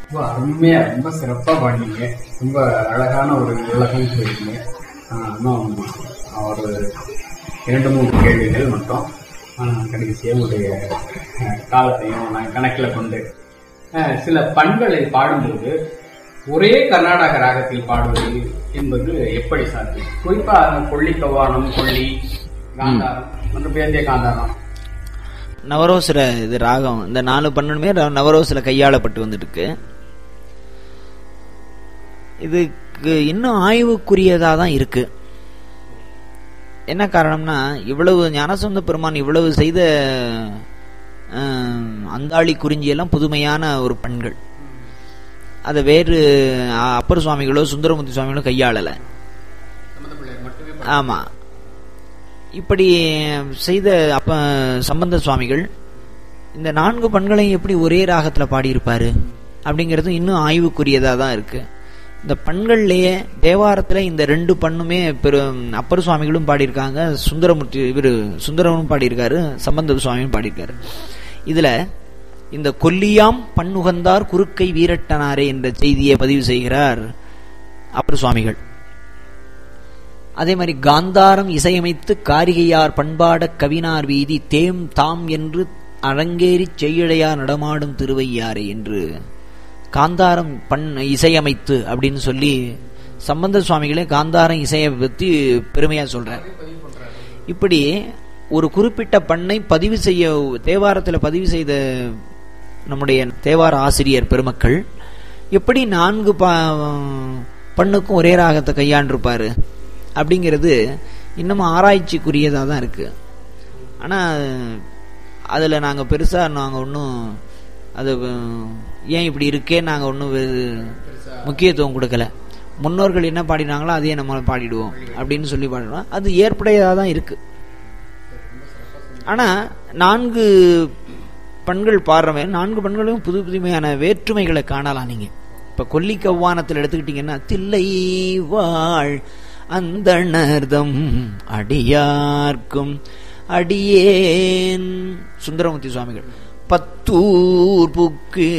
ரொம்ப அருமையா ரொம்ப சிறப்பா பாடினீங்க ரொம்ப அழகான ஒரு உலகம் சொல்லியிருக்கீங்க ஆஹ் இன்னும் ஒரு இரண்டு மூன்று கேள்விகள் மட்டும் ஆஹ் கடைசியா உடைய ஆஹ் காலத்தையும் நான் கணக்கில் கொண்டு ஆஹ் சில பண்களை பாடும்போது ஒரே கர்நாடக ராகத்தில் பாடுவது என்பது எப்படி சாத்தியம் குறிப்பா கொள்ளி கவ்வானம் கொள்ளி காந்தாரம் மற்றும் பேந்திய காந்தாரம் நவரோசுர இது ராகம் இந்த நாலு பன்னெண்டுமே ர- நவரோசுல கையாளப்பட்டு வந்துருக்கு இதுக்கு இன்னும் ஆய்வுக்குரியதா தான் இருக்கு என்ன காரணம்னா இவ்வளவு ஞானசந்த பெருமான் இவ்வளவு செய்த ஆம், அந்தாளி குறிஞ்சியெல்லாம் புதுமையான ஒரு பண்கள் அதை வேறு அ, அப்பர் சுவாமிகளோ சுந்தரமூர்த்தி சுவாமிகளோ கையாளலை ஆமா இப்படி செய்த அப்ப சம்பந்த சுவாமிகள் இந்த நான்கு பண்களையும் எப்படி ஒரே ராகத்துல பாடியிருப்பாரு அப்படிங்கிறது இன்னும் ஆய்வுக்குரியதா தான் இருக்கு இந்த பண்கள்லயே தேவாரத்துல இந்த ரெண்டு பண்ணுமே பெரும் அப்பர் சுவாமிகளும் பாடியிருக்காங்க சுந்தரமூர்த்தி இவர் சுந்தரமும் பாடியிருக்காரு சம்பந்த சுவாமியும் பாடியிருக்காரு இதுல இந்த கொல்லியாம் பண்ணுகந்தார் குறுக்கை வீரட்டனாரே என்ற செய்தியை பதிவு செய்கிறார் அப்பர் சுவாமிகள் அதே மாதிரி காந்தாரம் இசையமைத்து காரிகையார் பண்பாடக் கவினார் வீதி தேம் தாம் என்று அரங்கேறிச் செய்யழையார் நடமாடும் திருவையாரே என்று காந்தாரம் பண் இசையமைத்து அப்படின்னு சொல்லி சம்பந்த சுவாமிகளே காந்தாரம் இசையை பத்தி பெருமையா சொல்றார் இப்படி ஒரு குறிப்பிட்ட பண்ணை பதிவு செய்ய தேவாரத்தில் பதிவு செய்த நம்முடைய தேவார ஆசிரியர் பெருமக்கள் எப்படி நான்கு பா பண்ணுக்கும் ஒரே ராகத்தை கையாண்டிருப்பாரு அப்படிங்கிறது இன்னமும் ஆராய்ச்சிக்குரியதாக தான் இருக்கு ஆனால் அதில் நாங்கள் பெருசாக நாங்கள் ஒன்றும் அது அஹ், ஏன் இப்படி இருக்கே நாங்கள் ஒன்றும் முக்கியத்துவம் கொடுக்கல முன்னோர்கள் என்ன பாடினாங்களோ அதையே நம்ம பாடிடுவோம் அப்படின்னு சொல்லி பாடுறோம் அது ஏற்புடையதாக தான் இருக்கு ஆனா நான்கு பண்கள் பாடுறவன் நான்கு பண்களும் புது புதுமையான வேற்றுமைகளை காணலாம் நீங்க இப்ப கொல்லி கவ்வானத்தில் எடுத்துக்கிட்டீங்கன்னா தில்லை வாழ் அந்தணர்தம் அடியார்க்கும் அடியேன் சுந்தரமூர்த்தி சுவாமிகள் பத்தூர் புக்கு